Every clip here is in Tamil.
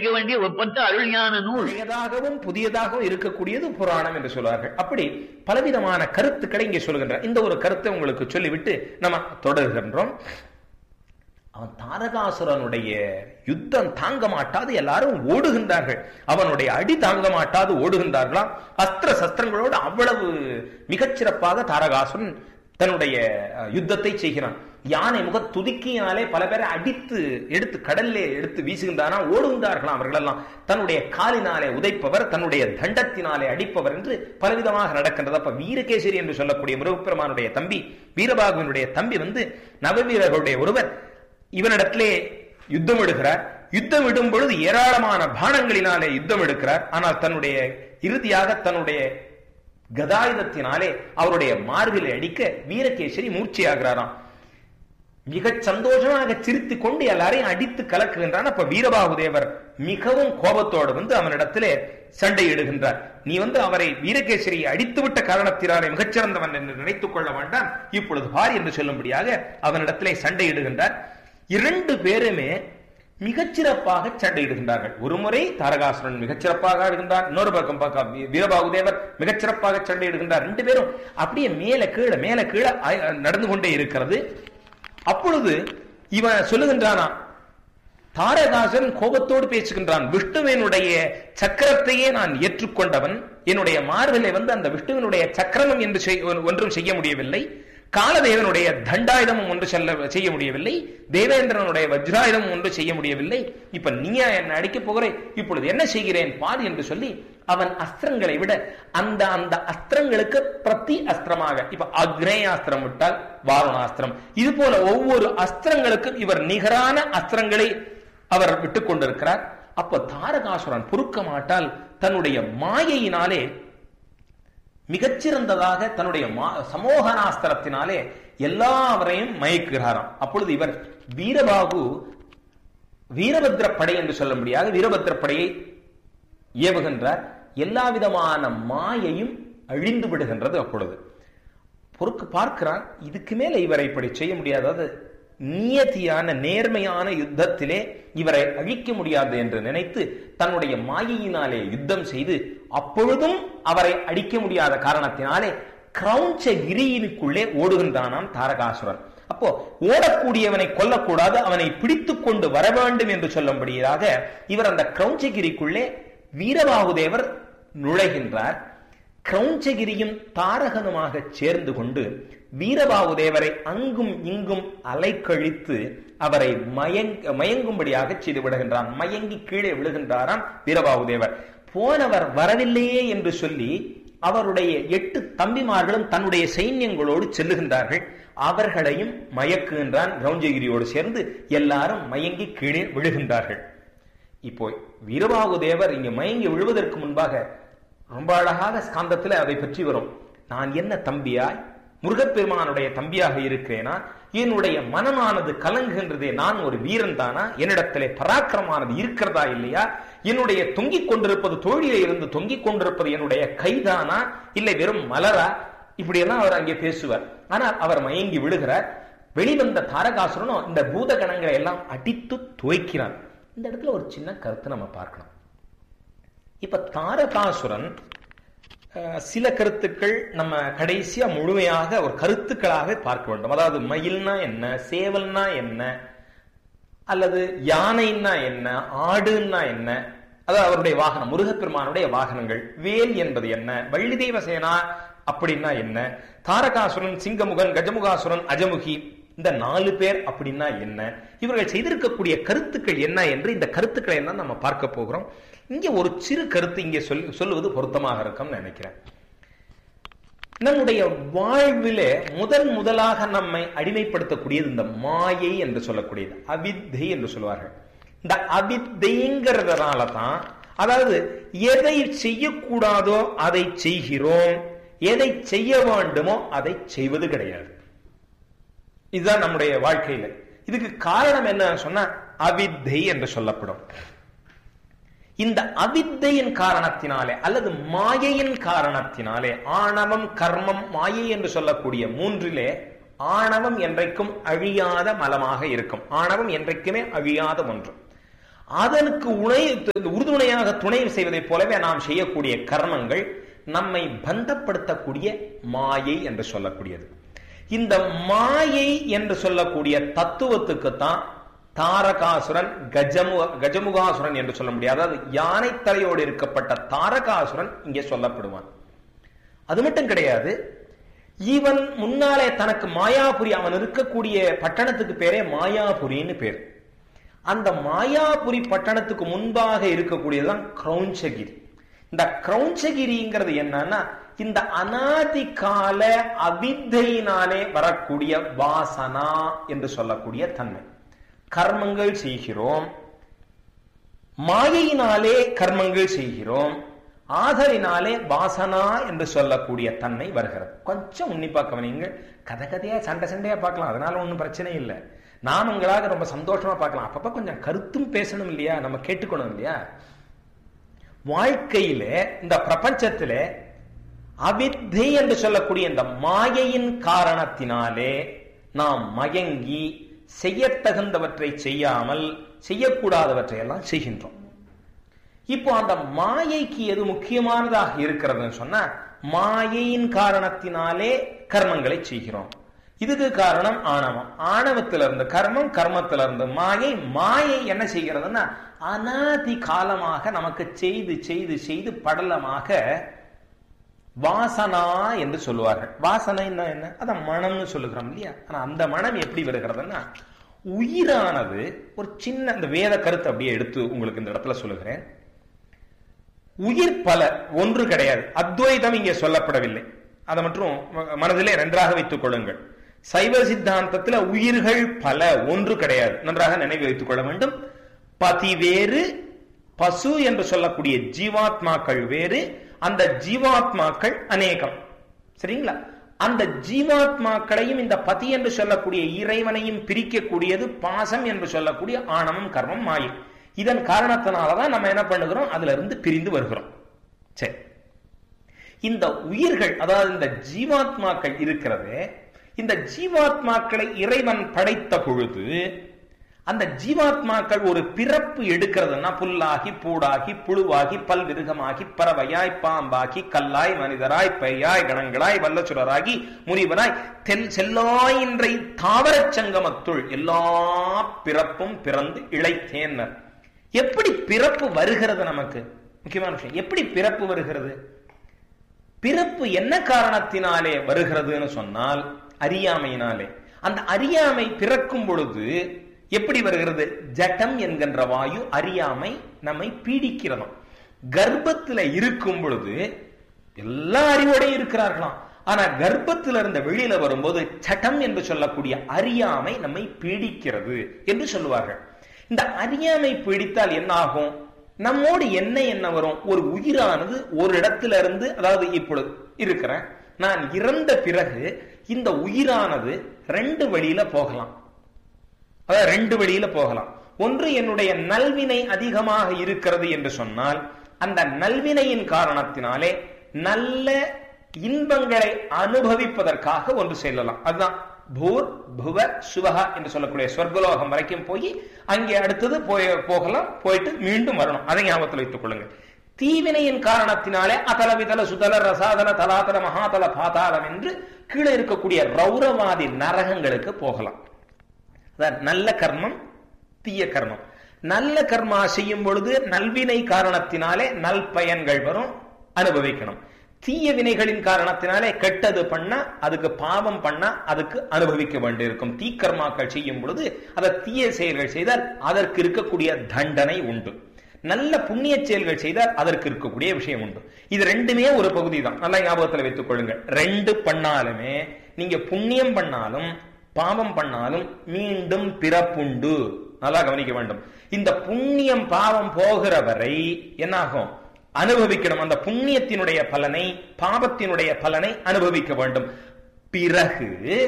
படிக்க வேண்டிய ஒப்பற்ற அருள்ஞான நூல் பழையதாகவும் புதியதாகவும் இருக்கக்கூடியது புராணம் என்று சொல்வார்கள் அப்படி பலவிதமான கருத்துக்களை இங்கே சொல்கின்றார் இந்த ஒரு கருத்தை உங்களுக்கு சொல்லிவிட்டு நம்ம தொடர்கின்றோம் அவன் தாரகாசுரனுடைய யுத்தம் தாங்க மாட்டாது எல்லாரும் ஓடுகின்றார்கள் அவனுடைய அடி தாங்க மாட்டாது ஓடுகின்றார்களாம் அஸ்திர சஸ்திரங்களோடு அவ்வளவு மிகச்சிறப்பாக தாரகாசுரன் தன்னுடைய அஹ், யுத்தத்தை செய்கிறான் யானை முக துதுக்கியினாலே பல பேரை அடித்து எடுத்து கடல்லே எடுத்து வீசுகின்றானா ஓடுகின்றார்களாம் அவர்களெல்லாம் தன்னுடைய காலினாலே உதைப்பவர் தன்னுடைய தண்டத்தினாலே அடிப்பவர் என்று பலவிதமாக நடக்கின்றது அப்ப வீரகேசரி என்று சொல்லக்கூடிய முருகப்பெருமானுடைய தம்பி வீரபாகுவனுடைய தம்பி வந்து நவவீரர்களுடைய ஒருவர் இவனிடத்திலே யுத்தம் எடுக்கிறார் யுத்தம் இடும் பொழுது ஏராளமான பானங்களினாலே யுத்தம் எடுக்கிறார் ஆனால் தன்னுடைய இறுதியாக தன்னுடைய கதாயுதத்தினாலே அவருடைய மார்பிலை அடிக்க வீரகேசரி மூர்ச்சையாகிறாராம் மிகச் சந்தோஷமாக சிரித்து கொண்டு எல்லாரையும் அடித்து கலக்குகின்றான் அப்ப வீரபாகுதேவர் மிகவும் கோபத்தோடு வந்து அவனிடத்திலே சண்டையிடுகின்றார் நீ வந்து அவரை வீரகேசரியை அடித்து விட்ட காரணத்தினாலே மிகச்சிறந்தவன் என்று நினைத்துக் கொள்ள வேண்டாம் இப்பொழுது பார் என்று சொல்லும்படியாக அவனிடத்திலே சண்டையிடுகின்றார் இரண்டு பேருமே மிகச்சிறப்பாக சண்டையிடுகின்றார்கள் ஒரு முறை தாரகாசுரன் மிகச்சிறப்பாக ஆடுகின்றார் இன்னொரு பக்கம் பார்க்க வீ- வீரபாகுதேவர் மிகச்சிறப்பாக சண்டையிடுகின்றார் ரெண்டு பேரும் அப்படியே மேல கீழே மேல கீழே ஆய்- நடந்து கொண்டே இருக்கிறது அப்பொழுது இவன் சொல்லுகின்றானா தாரகாசன் கோபத்தோடு பேசுகின்றான் விஷ்ணுவினுடைய சக்கரத்தையே நான் ஏற்றுக்கொண்டவன் என்னுடைய மார்பிலை வந்து அந்த விஷ்ணுவினுடைய சக்கரமும் என்று செய்- ஒன்றும் செய்ய முடியவில்லை காலதேவனுடைய தண்டாயுதமும் ஒன்று செல்ல செய்ய முடியவில்லை தேவேந்திரனுடைய வஜ்ராயுதமும் ஒன்று செய்ய முடியவில்லை இப்ப நீயா என்ன அடிக்கப் போகிறே இப்பொழுது என்ன செய்கிறேன் பார் என்று சொல்லி அவன் அஸ்திரங்களை விட அந்த அந்த அஸ்திரங்களுக்கு பிரதி அஸ்திரமாக இப்ப அக்னேயாஸ்திரம் விட்டால் வாருணாஸ்திரம் இது போல ஒவ்வொரு அஸ்திரங்களுக்கும் இவர் நிகரான அஸ்திரங்களை அவர் விட்டுக் கொண்டிருக்கிறார் அப்ப தாரகாசுரன் பொறுக்க மாட்டால் தன்னுடைய மாயையினாலே மிகச்சிறந்ததாக தன்னுடைய மா- சமோகனாஸ்திரத்தினாலே எல்லாவரையும் மயக்குகிறாராம் அப்பொழுது இவர் வீரபாகு வீரபத்ர படை என்று சொல்ல முடியாது வீரபத்ர படையை ஏவுகின்றார் எல்லா விதமான மாயையும் அழிந்து விடுகின்றது அப்பொழுது பொறுக்கு பார்க்கிறான் இதுக்கு மேல இவரை இப்படி செய்ய முடியாது அதாவது நியதியான நேர்மையான யுத்தத்திலே இவரை அழிக்க முடியாது என்று நினைத்து தன்னுடைய மாயையினாலே யுத்தம் செய்து அப்பொழுதும் அவரை அடிக்க முடியாத காரணத்தினாலே கிரௌஞ்ச கிரியினுக்குள்ளே ஓடுகின்றானாம் தாரகாசுரன் அப்போ ஓடக்கூடியவனை கொல்லக்கூடாது அவனை பிடித்துக் கொண்டு வர வேண்டும் என்று சொல்லும்படியாக இவர் அந்த கிரௌஞ்சகிரிக்குள்ளே வீரபாகுதேவர் நுழைகின்றார் கிரௌஞ்சகிரியும் தாரகனுமாக சேர்ந்து கொண்டு வீரபாகுதேவரை அங்கும் இங்கும் அலைக்கழித்து அவரை மயங்க மயங்கும்படியாக செய்து விடுகின்றான் மயங்கி கீழே விழுகின்றாராம் வீரபாகுதேவர் போனவர் வரவில்லையே என்று சொல்லி அவருடைய எட்டு தம்பிமார்களும் தன்னுடைய சைன்யங்களோடு செல்லுகின்றார்கள் அவர்களையும் மயக்குகின்றான் கிரௌஞ்சகிரியோடு சேர்ந்து எல்லாரும் மயங்கி கீழே விழுகின்றார்கள் இப்போ வீரபாகுதேவர் இங்க மயங்கி விழுவதற்கு முன்பாக ரொம்ப அழகாக ஸ்காந்தத்துல அதை பற்றி வரும் நான் என்ன தம்பியாய் முருகப்பெருமானுடைய தம்பியாக இருக்கிறேனா என்னுடைய மனமானது கலங்குகின்றதே நான் ஒரு வீரன் தானா என்னிடத்திலே பராக்கிரமானது இருக்கிறதா இல்லையா என்னுடைய தொங்கிக் கொண்டிருப்பது தோழியில இருந்து தொங்கிக் கொண்டிருப்பது என்னுடைய கைதானா இல்லை வெறும் மலரா இப்படியெல்லாம் அவர் அங்கே பேசுவார் ஆனால் அவர் மயங்கி விழுகிறார் வெளிவந்த தாரகாசுரனும் இந்த பூதகணங்களை எல்லாம் அடித்து துவைக்கிறான் இந்த இடத்துல ஒரு சின்ன கருத்தை நம்ம பார்க்கணும் இப்ப தாரகாசுரன் அஹ், சில கருத்துக்கள் நம்ம கடைசியா முழுமையாக ஒரு கருத்துக்களாக பார்க்க வேண்டும் அதாவது மயில்னா என்ன சேவல்னா என்ன அல்லது யானைன்னா என்ன ஆடுன்னா என்ன அதாவது அவருடைய வாகனம் முருகப்பெருமானுடைய வாகனங்கள் வேல் என்பது என்ன வள்ளி தேவசேனா அப்படின்னா என்ன தாரகாசுரன் சிங்கமுகன் கஜமுகாசுரன் அஜமுகி இந்த நாலு பேர் அப்படின்னா என்ன இவர்கள் செய்திருக்கக்கூடிய கருத்துக்கள் என்ன என்று இந்த கருத்துக்களை எல்லாம் நம்ம பார்க்க போகிறோம் இங்க ஒரு சிறு கருத்து இங்கே சொல் சொல்லுவது பொருத்தமாக இருக்கும்னு நினைக்கிறேன் நம்முடைய வாழ்விலே முதல் முதலாக நம்மை அடிமைப்படுத்தக்கூடியது இந்த மாயை என்று சொல்லக்கூடியது அவித்தை என்று சொல்வார்கள் இந்த அவித்தைங்கிறதுனால தான் அதாவது எதை செய்யக்கூடாதோ அதை செய்கிறோம் எதை செய்ய வேண்டுமோ அதை செய்வது கிடையாது இதுதான் நம்முடைய வாழ்க்கையில இதுக்கு காரணம் என்ன சொன்னா அவித்தை என்று சொல்லப்படும் இந்த அவித்தையின் காரணத்தினாலே அல்லது மாயையின் காரணத்தினாலே ஆணவம் கர்மம் மாயை என்று சொல்லக்கூடிய மூன்றிலே ஆணவம் என்றைக்கும் அழியாத மலமாக இருக்கும் ஆணவம் என்றைக்குமே அழியாத ஒன்று அதற்கு உணை உறுதுணையாக துணை செய்வதைப் போலவே நாம் செய்யக்கூடிய கர்மங்கள் நம்மை பந்தப்படுத்தக்கூடிய மாயை என்று சொல்லக்கூடியது இந்த மாயை என்று சொல்லக்கூடிய தத்துவத்துக்கு தான் தாரகாசுரன் கஜமு கஜமுகாசுரன் என்று சொல்ல முடியாது அதாவது யானை தலையோடு இருக்கப்பட்ட தாரகாசுரன் இங்கே சொல்லப்படுவான் அது மட்டும் கிடையாது இவன் முன்னாலே தனக்கு மாயாபுரி அவன் இருக்கக்கூடிய பட்டணத்துக்கு பேரே மாயாபுரின்னு பேர் அந்த மாயாபுரி பட்டணத்துக்கு முன்பாக இருக்கக்கூடியதுதான் கிரௌஞ்சகிரி இந்த கிரௌஞ்சகிரிங்கிறது என்னன்னா இந்த அனாதி கால அவித்தையினாலே வரக்கூடிய வாசனா என்று சொல்லக்கூடிய தன்மை கர்மங்கள் செய்கிறோம் மாயையினாலே கர்மங்கள் செய்கிறோம் ஆதலினாலே வாசனா என்று சொல்லக்கூடிய தன்மை வருகிறது கொஞ்சம் உன்னிப்பா கவனிங்க கதை கதையா சண்டை சண்டையா பார்க்கலாம் அதனால ஒன்றும் பிரச்சனை இல்லை நாம் உங்களாக ரொம்ப சந்தோஷமா பார்க்கலாம் அப்பப்ப கொஞ்சம் கருத்தும் பேசணும் இல்லையா நம்ம கேட்டுக்கணும் இல்லையா வாழ்க்கையில இந்த பிரபஞ்சத்தில அவித்தை என்று சொல்லக்கூடிய இந்த மாயையின் காரணத்தினாலே நாம் மயங்கி செய்யத்தகுந்தவற்றை செய்யாமல் செய்யக்கூடாதவற்றை எல்லாம் செய்கின்றோம் இப்போ அந்த மாயைக்கு எது முக்கியமானதாக இருக்கிறதுன்னு சொன்னா மாயையின் காரணத்தினாலே கர்மங்களை செய்கிறோம் இதுக்கு காரணம் ஆணவம் ஆணவத்திலிருந்து கர்மம் கர்மத்திலிருந்து மாயை மாயை என்ன செய்கிறதுன்னா அனாதி காலமாக நமக்கு செய்து செய்து செய்து படலமாக வாசனா என்று சொல்லுவார்கள் வாசனைன்னா என்ன அதான் மனம்னு சொல்லுகிறோம் இல்லையா ஆனா அந்த மனம் எப்படி வருகிறதுன்னா உயிரானது ஒரு சின்ன அந்த வேத கருத்து அப்படியே எடுத்து உங்களுக்கு இந்த இடத்துல சொல்லுகிறேன் உயிர் பல ஒன்று கிடையாது அத்வைதம் இங்கே சொல்லப்படவில்லை அதை மட்டும் மனதிலே நன்றாக வைத்துக் கொள்ளுங்கள் சைவ சித்தாந்தத்துல உயிர்கள் பல ஒன்று கிடையாது நன்றாக நினைவு வைத்துக் கொள்ள வேண்டும் பதி வேறு பசு என்று சொல்லக்கூடிய ஜீவாத்மாக்கள் வேறு அந்த ஜீவாத்மாக்கள் அநேகம் சரிங்களா அந்த ஜீவாத்மாக்களையும் இந்த பதி என்று சொல்லக்கூடிய இறைவனையும் பிரிக்கக்கூடியது பாசம் என்று சொல்லக்கூடிய ஆணவம் கர்மம் மாயை இதன் காரணத்தினாலதான் நம்ம என்ன பண்ணுகிறோம் அதுல இருந்து பிரிந்து வருகிறோம் சரி இந்த உயிர்கள் அதாவது இந்த ஜீவாத்மாக்கள் இருக்கிறது இந்த ஜீவாத்மாக்களை இறைவன் படைத்த பொழுது அந்த ஜீவாத்மாக்கள் ஒரு பிறப்பு எடுக்கிறதுனா புல்லாகி பூடாகி புழுவாகி பல்விருகமாகி பறவையாய் பாம்பாகி கல்லாய் மனிதராய் பெய்யாய் கணங்களாய் வல்லசுரராகி முனிவராய் தெல் செல்லாயின்றை தாவரச் சங்கமத்துள் எல்லா பிறப்பும் பிறந்து இழைத்தேன்னர் எப்படி பிறப்பு வருகிறது நமக்கு முக்கியமான விஷயம் எப்படி பிறப்பு வருகிறது பிறப்பு என்ன காரணத்தினாலே வருகிறதுன்னு சொன்னால் அறியாமையினாலே அந்த அறியாமை பிறக்கும் பொழுது எப்படி வருகிறது ஜட்டம் என்கின்ற வாயு அறியாமை நம்மை பீடிக்கிறதும் கர்ப்பத்துல இருக்கும் பொழுது எல்லா அறிவோடையும் இருக்கிறார்களாம் ஆனா கர்ப்பத்துல இருந்த வெளியில வரும்போது சட்டம் என்று சொல்லக்கூடிய அறியாமை நம்மை பீடிக்கிறது என்று சொல்லுவார்கள் இந்த அறியாமை பீடித்தால் என்ன ஆகும் நம்மோடு என்ன என்ன வரும் ஒரு உயிரானது ஒரு இடத்துல இருந்து அதாவது இப்பொழுது இருக்கிறேன் நான் இறந்த பிறகு இந்த உயிரானது ரெண்டு வழியில போகலாம் அதாவது ரெண்டு வழியில போகலாம் ஒன்று என்னுடைய நல்வினை அதிகமாக இருக்கிறது என்று சொன்னால் அந்த நல்வினையின் காரணத்தினாலே நல்ல இன்பங்களை அனுபவிப்பதற்காக ஒன்று செல்லலாம் அதுதான் பூர் புவ சுவகா என்று சொல்லக்கூடிய சொர்க்கலோகம் வரைக்கும் போய் அங்கே அடுத்தது போய் போகலாம் போயிட்டு மீண்டும் வரணும் அதை ஞாபகத்தில் வைத்துக் கொள்ளுங்கள் தீவினையின் காரணத்தினாலே அதல விதல சுதல ரசாதல தலாதல மகாதல பாதாளம் என்று கீழே இருக்கக்கூடிய ரௌரவாதி நரகங்களுக்கு போகலாம் அதான் நல்ல கர்மம் தீய கர்மம் நல்ல கர்மா செய்யும் பொழுது நல்வினை காரணத்தினாலே நல் பயன்கள் வரும் அனுபவிக்கணும் தீய வினைகளின் காரணத்தினாலே கெட்டது பண்ணா அதுக்கு பாவம் பண்ணா அதுக்கு அனுபவிக்க வேண்டியிருக்கும் தீக்கர்மாக்கள் செய்யும் பொழுது அதை தீய செயல்கள் செய்தால் அதற்கு இருக்கக்கூடிய தண்டனை உண்டு நல்ல புண்ணிய செயல்கள் செய்தால் அதற்கு இருக்கக்கூடிய விஷயம் உண்டு இது ரெண்டுமே ஒரு பகுதி தான் நல்லா ஞாபகத்தில் வைத்துக் கொள்ளுங்கள் ரெண்டு பண்ணாலுமே நீங்க புண்ணியம் பண்ணாலும் பாவம் பண்ணாலும் மீண்டும் பிறப்புண்டு நல்லா கவனிக்க வேண்டும் இந்த புண்ணியம் பாவம் போகிற வரை என்னாகும் அனுபவிக்கணும் அந்த புண்ணியத்தினுடைய பலனை பாவத்தினுடைய பலனை அனுபவிக்க வேண்டும் பிறகு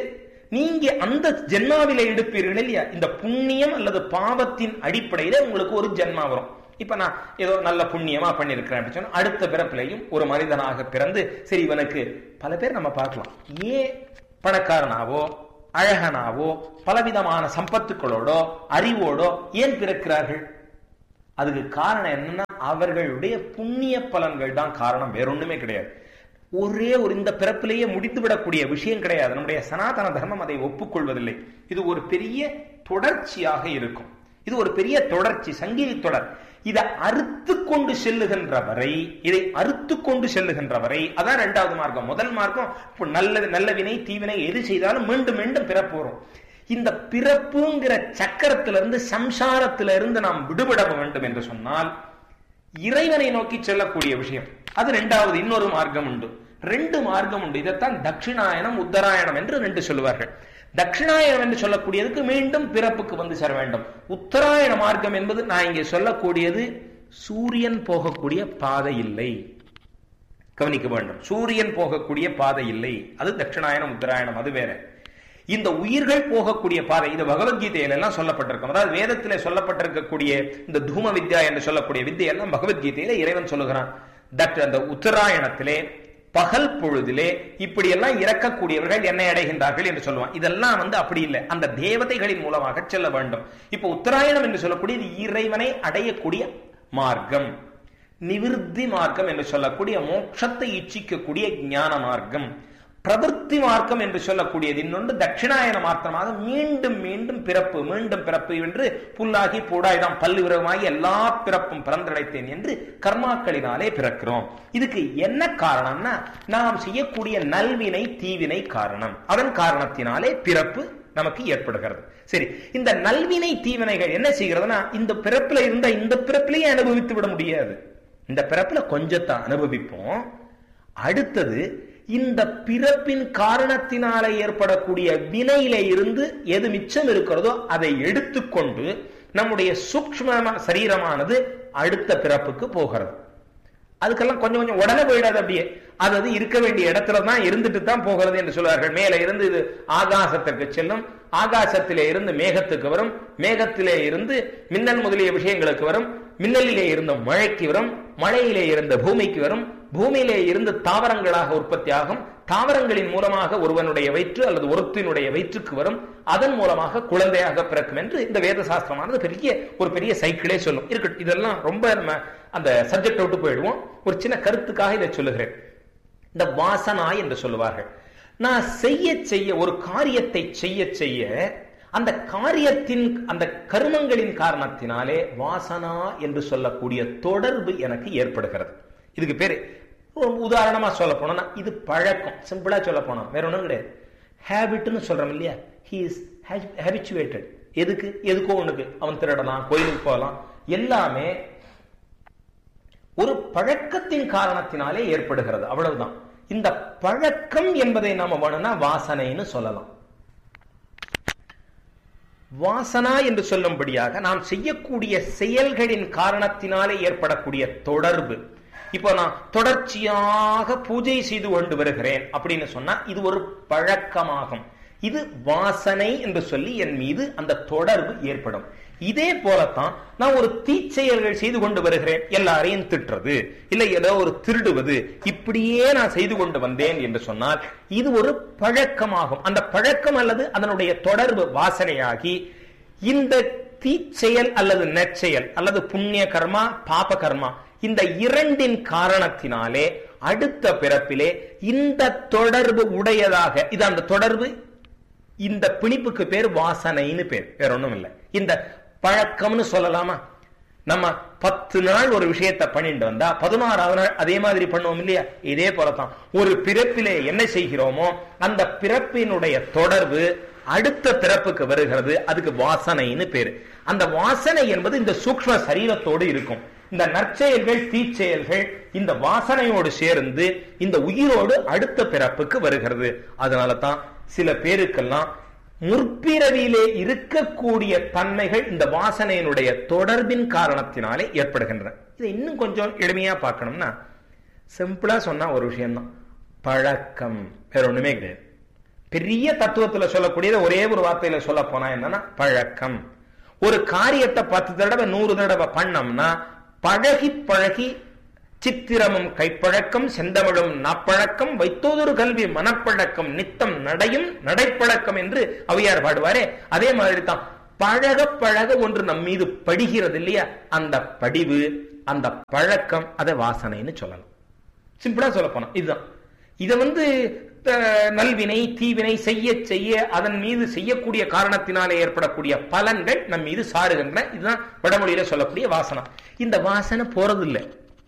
நீங்க அந்த ஜென்மாவில எடுப்பீர்கள் இல்லையா இந்த புண்ணியம் அல்லது பாவத்தின் அடிப்படையில உங்களுக்கு ஒரு ஜென்மா வரும் இப்ப நான் ஏதோ நல்ல புண்ணியமா பண்ணிருக்கிறேன் அப்படின்னு சொன்னா அடுத்த பிறப்பிலையும் ஒரு மனிதனாக பிறந்து சரி இவனுக்கு பல பேர் நம்ம பார்க்கலாம் ஏன் பணக்காரனாவோ அழகனாவோ பலவிதமான சம்பத்துக்களோடோ அறிவோடோ ஏன் பிறக்கிறார்கள் அதுக்கு காரணம் என்னன்னா அவர்களுடைய புண்ணிய பலன்கள் தான் காரணம் வேற ஒண்ணுமே கிடையாது ஒரே ஒரு இந்த பிறப்பிலேயே முடித்து விடக்கூடிய விஷயம் கிடையாது நம்முடைய சனாதன தர்மம் அதை ஒப்புக்கொள்வதில்லை இது ஒரு பெரிய தொடர்ச்சியாக இருக்கும் இது ஒரு பெரிய தொடர்ச்சி சங்கீத தொடர் இதை அறுத்து கொண்டு செல்லுகின்ற வரை இதை அறுத்து கொண்டு செல்லுகின்ற வரை அதான் இரண்டாவது மார்க்கம் முதல் மார்க்கம் இப்போ நல்ல நல்ல வினை தீவினை எது செய்தாலும் மீண்டும் மீண்டும் பிறப்பு வரும் இந்த பிறப்புங்கிற சக்கரத்திலிருந்து சம்சாரத்திலிருந்து நாம் விடுபட வேண்டும் என்று சொன்னால் இறைவனை நோக்கி செல்லக்கூடிய விஷயம் அது ரெண்டாவது இன்னொரு மார்க்கம் உண்டு ரெண்டு மார்க்கம் உண்டு இதைத்தான் தட்சிணாயனம் உத்தராயணம் என்று ரெண்டு சொல்லுவார்கள் தட்சிணாயனம் என்று சொல்லக்கூடியதுக்கு மீண்டும் பிறப்புக்கு வந்து சேர வேண்டும் உத்தராயண மார்க்கம் என்பது நான் இங்கே சொல்லக்கூடியது சூரியன் போகக்கூடிய பாதை இல்லை கவனிக்க வேண்டும் சூரியன் போகக்கூடிய பாதை இல்லை அது தட்சிணாயனம் உத்தராயணம் அது வேற இந்த உயிர்கள் போகக்கூடிய பாதை இது பகவத்கீதையில எல்லாம் சொல்லப்பட்டிருக்கும் அதாவது வேதத்திலே சொல்லப்பட்டிருக்கக்கூடிய இந்த தூம வித்யா என்று சொல்லக்கூடிய வித்தை எல்லாம் பகவத்கீதையில இறைவன் சொல்லுகிறான் தட் அந்த உத்தராயணத்திலே பகல் பொழுதிலே இப்படி எல்லாம் இறக்கக்கூடியவர்கள் என்னை அடைகின்றார்கள் என்று சொல்லுவான் இதெல்லாம் வந்து அப்படி இல்லை அந்த தேவதைகளின் மூலமாக செல்ல வேண்டும் இப்ப உத்தராயணம் என்று சொல்லக்கூடியது இறைவனை அடையக்கூடிய மார்க்கம் நிவிருத்தி மார்க்கம் என்று சொல்லக்கூடிய மோட்சத்தை இச்சிக்கக்கூடிய ஞான மார்க்கம் பிரவൃத்தி மார்க்கம் என்று சொல்லக்கூடியது இன்னொன்று தட்சிணாயன மார்க்கமாக மீண்டும் மீண்டும் பிறப்பு மீண்டும் பிறப்பு என்று புல்லாகி பூடாய்தான் பல்லு விரகமாகி எல்லா பிறப்பும் பிறந்தடைத்தேன் என்று கர்மாக்களினாலே பிறக்கிறோம் இதுக்கு என்ன காரணம்னா நாம் செய்யக்கூடிய நல்வினை தீவினை காரணம் அதன் காரணத்தினாலே பிறப்பு நமக்கு ஏற்படுகிறது சரி இந்த நல்வினை தீவினைகள் என்ன செய்கிறதுனா இந்த பிறப்புல இருந்த இந்த பிறப்பிலேயே அனுபவித்து விட முடியாது இந்த பிறப்புல கொஞ்சத்தை அனுபவிப்போம் அடுத்தது இந்த பிறப்பின் காரணத்தினால ஏற்படக்கூடிய வினையில இருந்து எது மிச்சம் இருக்கிறதோ அதை எடுத்துக்கொண்டு நம்முடைய சூக்ம சரீரமானது அடுத்த பிறப்புக்கு போகிறது அதுக்கெல்லாம் கொஞ்சம் கொஞ்சம் உடனே போயிடாது அப்படியே அது அது இருக்க வேண்டிய இடத்துல தான் இருந்துட்டு தான் போகிறது என்று சொல்வார்கள் மேலே இருந்து இது ஆகாசத்திற்கு செல்லும் ஆகாசத்திலே இருந்து மேகத்துக்கு வரும் மேகத்திலே இருந்து மின்னல் முதலிய விஷயங்களுக்கு வரும் மின்னலிலே இருந்த மழைக்கு வரும் மழையிலே இருந்த பூமிக்கு வரும் பூமியிலே இருந்து தாவரங்களாக உற்பத்தி ஆகும் தாவரங்களின் மூலமாக ஒருவனுடைய வயிற்று அல்லது ஒருத்தினுடைய வயிற்றுக்கு வரும் அதன் மூலமாக குழந்தையாக பிறக்கும் என்று இந்த வேத சாஸ்திரமானது பெரிய ஒரு பெரிய சைக்கிளே சொல்லும் இருக்கட்டும் இதெல்லாம் ரொம்ப நம்ம அந்த சப்ஜெக்ட் விட்டு போயிடுவோம் ஒரு சின்ன கருத்துக்காக இதை சொல்லுகிறேன் இந்த வாசனா என்று சொல்லுவார்கள் நான் செய்ய செய்ய ஒரு காரியத்தை செய்ய செய்ய அந்த காரியத்தின் அந்த கர்மங்களின் காரணத்தினாலே வாசனா என்று சொல்லக்கூடிய தொடர்பு எனக்கு ஏற்படுகிறது இதுக்கு பேரு உதாரணமா சொல்ல போனா இது பழக்கம் சிம்பிளா சொல்ல போனா வேற ஒண்ணும் கிடையாது ஹேபிட்னு சொல்றோம் இல்லையா ஹி இஸ் ஹேபிச்சுவேட்டட் எதுக்கு எதுக்கோ ஒண்ணுக்கு அவன் திருடலாம் கோயிலுக்கு போகலாம் எல்லாமே ஒரு பழக்கத்தின் காரணத்தினாலே ஏற்படுகிறது அவ்வளவுதான் இந்த பழக்கம் என்பதை நாம வேணும்னா வாசனைன்னு சொல்லலாம் வாசனா என்று சொல்லும்படியாக நாம் செய்யக்கூடிய செயல்களின் காரணத்தினாலே ஏற்படக்கூடிய தொடர்பு இப்போ நான் தொடர்ச்சியாக பூஜை செய்து கொண்டு வருகிறேன் அப்படின்னு சொன்னா இது ஒரு பழக்கமாகும் இது வாசனை என்று சொல்லி என் மீது அந்த தொடர்பு ஏற்படும் இதே போலத்தான் நான் ஒரு தீச்செயல்கள் செய்து கொண்டு வருகிறேன் எல்லாரையும் திட்டுறது இல்லை ஏதோ ஒரு திருடுவது இப்படியே நான் செய்து கொண்டு வந்தேன் என்று சொன்னால் இது ஒரு பழக்கமாகும் அந்த பழக்கம் அல்லது அதனுடைய தொடர்பு வாசனையாகி இந்த தீச்செயல் அல்லது நெச்செயல் அல்லது புண்ணிய கர்மா பாப கர்மா இந்த இரண்டின் காரணத்தினாலே அடுத்த பிறப்பிலே இந்த தொடர்பு உடையதாக இது அந்த தொடர்பு இந்த பிணிப்புக்கு பேர் வாசனைன்னு பேர் வேற ஒண்ணும் இல்லை இந்த பழக்கம்னு சொல்லலாமா நம்ம பத்து நாள் ஒரு விஷயத்தை பண்ணிட்டு வந்தா பதினாறாவது நாள் அதே மாதிரி பண்ணுவோம் இல்லையா இதே போலதான் ஒரு பிறப்பிலே என்ன செய்கிறோமோ அந்த பிறப்பினுடைய தொடர்பு அடுத்த பிறப்புக்கு வருகிறது அதுக்கு வாசனைன்னு பேரு அந்த வாசனை என்பது இந்த சூக்ம சரீரத்தோடு இருக்கும் இந்த நற்செயல்கள் தீச்செயல்கள் இந்த வாசனையோடு சேர்ந்து இந்த உயிரோடு அடுத்த பிறப்புக்கு வருகிறது அதனால தான் சில பேருக்கெல்லாம் முற்பிறவியிலே இருக்கக்கூடிய தன்மைகள் இந்த வாசனையினுடைய தொடர்பின் காரணத்தினாலே ஏற்படுகின்றன இதை இன்னும் கொஞ்சம் எளிமையா பார்க்கணும்னா சிம்பிளா சொன்னா ஒரு விஷயம்தான் பழக்கம் வேற ஒண்ணுமே கிடையாது பெரிய தத்துவத்துல சொல்லக்கூடியது ஒரே ஒரு வார்த்தையில சொல்ல போனா என்னன்னா பழக்கம் ஒரு காரியத்தை பத்து தடவை நூறு தடவை பண்ணோம்னா பழகி பழகி சித்திரமும் கைப்பழக்கம் செந்தமிழும் நாப்பழக்கம் வைத்தோதொரு கல்வி மனப்பழக்கம் நித்தம் நடையும் நடைப்பழக்கம் என்று அவையார் பாடுவாரே அதே மாதிரி தான் பழக பழக ஒன்று நம் மீது படிகிறது இல்லையா அந்த படிவு அந்த பழக்கம் அதை வாசனைன்னு சொல்லலாம் சிம்பிளா சொல்ல போனா இதுதான் இதை வந்து அஹ், நல்வினை தீவினை செய்ய செய்ய அதன் மீது செய்யக்கூடிய காரணத்தினாலே ஏற்படக்கூடிய பலன்கள் நம் மீது சாருகின்றன இதுதான் வடமொழியில சொல்லக்கூடிய வாசனை இந்த வாசனை போறதில்லை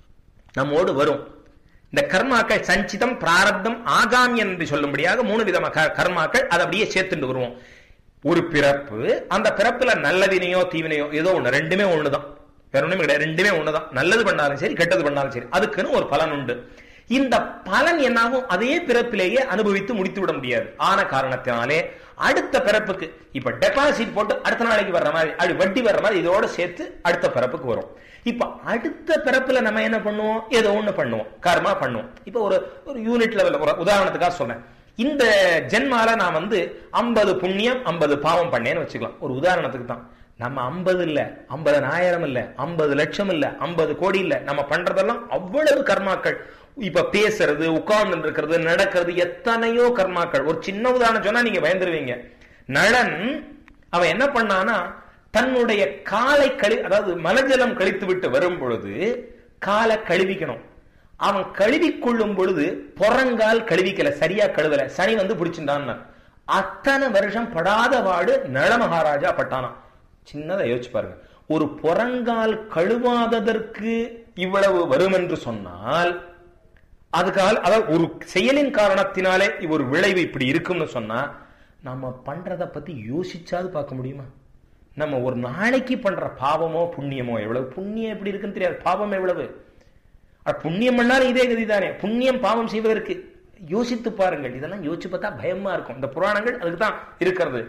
நம்மோடு வரும் இந்த கர்மாக்கள் சஞ்சிதம் பிராரப்தம் ஆகாமி என்று சொல்லும்படியாக மூணு விதமான க- கர்மாக்கள் அதை அப்படியே சேர்த்துட்டு வருவோம் ஒரு பிறப்பு அந்த பிறப்புல நல்லவினையோ தீவினையோ ஏதோ ஒண்ணு ரெண்டுமே ஒண்ணுதான் வேற ஒண்ணுமே கிடையாது ரெண்டுமே ஒண்ணுதான் நல்லது பண்ணாலும் சரி கெட்டது பண்ணாலும் சரி அதுக்குன்னு ஒரு பலன் உண்டு இந்த பலன் என்னாகும் அதே பிறப்பிலேயே அனுபவித்து முடித்து விட முடியாது ஆன காரணத்தினாலே அடுத்த பிறப்புக்கு இப்ப டெபாசிட் போட்டு அடுத்த நாளைக்கு வர்ற மாதிரி அது வட்டி வர்ற மாதிரி இதோட சேர்த்து அடுத்த பிறப்புக்கு வரும் இப்ப அடுத்த பிறப்புல நம்ம என்ன பண்ணுவோம் ஏதோ ஒண்ணு பண்ணுவோம் கர்மா பண்ணுவோம் இப்ப ஒரு ஒரு யூனிட் லெவல்ல ஒரு உதாரணத்துக்காக சொல்றேன் இந்த ஜென்மால நான் வந்து 50 புண்ணியம் 50 பாவம் பண்ணேன்னு வச்சுக்கலாம் ஒரு உதாரணத்துக்கு தான் நம்ம 50 இல்ல 50000 இல்ல 50 லட்சம் இல்ல 50 கோடி இல்ல நம்ம பண்றதெல்லாம் அவ்வளவு கர்மாக்கள் இப்ப பேசுறது உட்கார்ந்து இருக்கிறது நடக்கிறது எத்தனையோ கர்மாக்கள் ஒரு சின்ன உதாரணம் சொன்னா நீங்க பயந்துருவீங்க நளன் அவன் என்ன பண்ணானா தன்னுடைய காலை கழி அதாவது மலஜலம் கழித்து விட்டு வரும் பொழுது காலை கழுவிக்கணும் அவன் கழுவி கொள்ளும் பொழுது புறங்கால் கழுவிக்கல சரியா கழுவல சனி வந்து பிடிச்சிருந்தான் அத்தனை வருஷம் படாத பாடு நள மகாராஜா பட்டானாம் சின்னதை யோசிச்சு பாருங்க ஒரு புறங்கால் கழுவாததற்கு இவ்வளவு வரும் என்று சொன்னால் அதுக்கால் அதாவது ஒரு செயலின் காரணத்தினாலே ஒரு விளைவு இப்படி இருக்கும்னு சொன்னா நம்ம பண்றத பத்தி யோசிச்சாது பார்க்க முடியுமா நம்ம ஒரு நாளைக்கு பண்ற பாவமோ புண்ணியமோ எவ்வளவு புண்ணியம் எப்படி இருக்குன்னு தெரியாது பாவம் எவ்வளவு அட, புண்ணியம் பண்ணாலும் இதே கதி தானே புண்ணியம் பாவம் செய்வதற்கு யோசித்து பாருங்கள் இதெல்லாம் யோசிச்சு பார்த்தா பயமா இருக்கும் இந்த புராணங்கள் அதுக்கு தான் இருக்கிறது